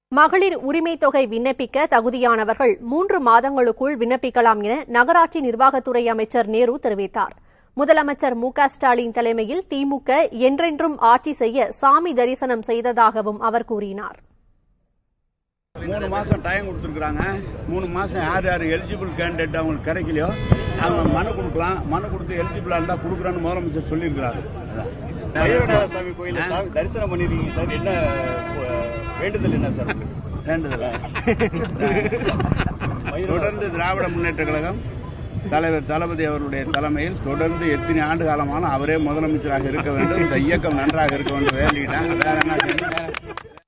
மகளிர் உரிமை தொகை விண்ணப்பிக்க தகுதியானவர்கள் மூன்று மாதங்களுக்குள் விண்ணப்பிக்கலாம் என நகராட்சி நிர்வாகத்துறை அமைச்சர் நேரு தெரிவித்தார் முதலமைச்சர் மு க ஸ்டாலின் தலைமையில் திமுக என்றென்றும் ஆட்சி செய்ய சாமி தரிசனம் செய்ததாகவும் அவர் கூறினார் மூணு மாசம் டைம் கொடுத்துருக்காங்க மூணு மாசம் யார் யார் எலிஜிபிள் கேண்டிடேட் அவங்களுக்கு கிடைக்கலையோ அவங்க மனு கொடுக்கலாம் மனு கொடுத்து எலிஜிபிளா இருந்தா கொடுக்குறேன்னு முதலமைச்சர் சொல்லியிருக்கிறாரு அதான். மயூரநாத சாமி கோயில சாமி தரிசனம் பண்ணிருக்கீங்க சார் என்ன அஹ், வேண்டுதல் என்ன சார் வேண்டுதல் தொடர்ந்து திராவிட முன்னேற்ற கழகம் தலைவர் தளபதி அவருடைய தலைமையில் தொடர்ந்து எத்தனை ஆண்டு காலமானாலும் அவரே முதலமைச்சராக இருக்க வேண்டும் இந்த இயக்கம் நன்றாக இருக்க வேண்டும் வேண்டிட்டாங்க வேற என்ன செய்யணும்?